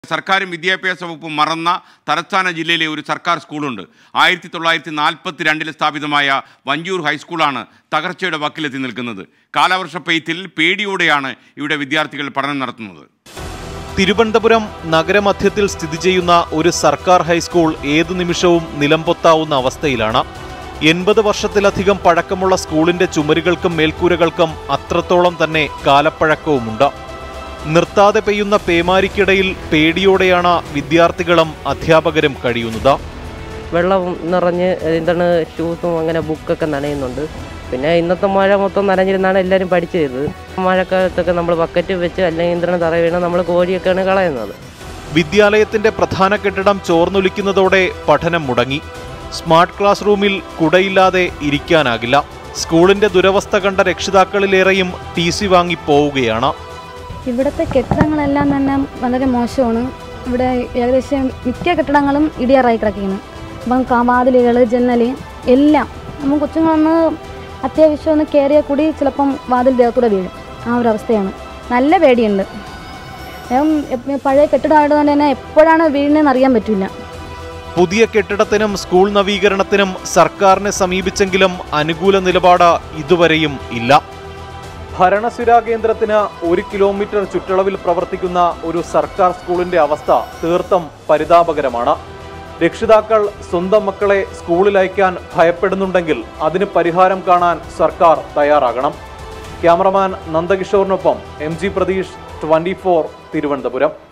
സർക്കാരും വിദ്യാഭ്യാസ വകുപ്പും മറന്ന തലസ്ഥാന ജില്ലയിലെ ഒരു സർക്കാർ സ്കൂളുണ്ട് ആയിരത്തി തൊള്ളായിരത്തി നാൽപ്പത്തി രണ്ടിൽ സ്ഥാപിതമായ വഞ്ചൂർ ഹൈസ്കൂളാണ് തകർച്ചയുടെ വക്കിലെത്തി നിൽക്കുന്നത് കാലവർഷ പെയ്ത്തിൽ പേടിയോടെയാണ് ഇവിടെ വിദ്യാർത്ഥികൾ പഠനം നടത്തുന്നത് തിരുവനന്തപുരം നഗരമധ്യത്തിൽ സ്ഥിതി ചെയ്യുന്ന ഒരു സർക്കാർ ഹൈസ്കൂൾ ഏതു നിമിഷവും നിലംപൊത്താവുന്ന അവസ്ഥയിലാണ് എൺപത് വർഷത്തിലധികം പഴക്കമുള്ള സ്കൂളിന്റെ ചുമരുകൾക്കും മേൽക്കൂരകൾക്കും അത്രത്തോളം തന്നെ കാലപ്പഴക്കവുമുണ്ട് നിർത്താതെ പെയ്യുന്ന പേമാരിക്കിടയിൽ പേടിയോടെയാണ് വിദ്യാർത്ഥികളും അധ്യാപകരും കഴിയുന്നത് വെള്ളം നിറഞ്ഞ് എന്താണ് ഷൂസും അങ്ങനെ ബുക്കൊക്കെ നനയുന്നുണ്ട് പിന്നെ ഇന്നത്തെ മഴ മൊത്തം നനഞ്ഞിരുന്നാണ് എല്ലാവരും പഠിച്ചു ചെയ്തത് മഴക്കാലത്തൊക്കെ നമ്മൾ ബക്കറ്റ് വെച്ച് അല്ലെങ്കിൽ ഇന്ദ്രന് തറ വീണ് നമ്മൾ കോഴിയൊക്കെയാണ് കളയുന്നത് വിദ്യാലയത്തിന്റെ പ്രധാന കെട്ടിടം ചോർന്നൊലിക്കുന്നതോടെ പഠനം മുടങ്ങി സ്മാർട്ട് ക്ലാസ് റൂമിൽ കുടയില്ലാതെ ഇരിക്കാനാകില്ല സ്കൂളിന്റെ ദുരവസ്ഥ കണ്ട രക്ഷിതാക്കളിലേറെയും ടി സി വാങ്ങി പോവുകയാണ് ഇവിടുത്തെ കെട്ടിടങ്ങളെല്ലാം തന്നെ വളരെ മോശമാണ് ഇവിടെ ഏകദേശം മിക്ക കെട്ടിടങ്ങളും ഇടിയാറായി കിടക്കുകയാണ് അപ്പം വാതിലുകൾ ജനൽ എല്ലാം നമ്മൾ കൊച്ചുങ്ങളൊന്ന് അത്യാവശ്യം ഒന്ന് കയറിയാൽ കൂടി ചിലപ്പം വാതിൽ ദേഹത്തൂടെ വീഴും ആ ഒരു അവസ്ഥയാണ് നല്ല പേടിയുണ്ട് ഞാൻ എപ്പ- പഴയ കെട്ടിടമായതുകൊണ്ട് തന്നെ എപ്പോഴാണ് വീഴുന്നതെന്ന് അറിയാൻ പറ്റില്ല പുതിയ കെട്ടിടത്തിനും സ്കൂൾ നവീകരണത്തിനും സർക്കാരിനെ സമീപിച്ചെങ്കിലും അനുകൂല നിലപാട് ഇതുവരെയും ഇല്ല ഭരണസിരാ കേന്ദ്രത്തിന് ഒരു കിലോമീറ്റർ ചുറ്റളവിൽ പ്രവർത്തിക്കുന്ന ഒരു സർക്കാർ സ്കൂളിന്റെ അവസ്ഥ തീർത്തും പരിതാപകരമാണ് രക്ഷിതാക്കൾ സ്വന്തം മക്കളെ സ്കൂളിൽ അയക്കാൻ ഭയപ്പെടുന്നുണ്ടെങ്കിൽ അതിന് പരിഹാരം കാണാൻ സർക്കാർ തയ്യാറാകണം ക്യാമറമാൻ നന്ദകിഷോറിനൊപ്പം M G Pratheesh twenty Thiruvananthapuram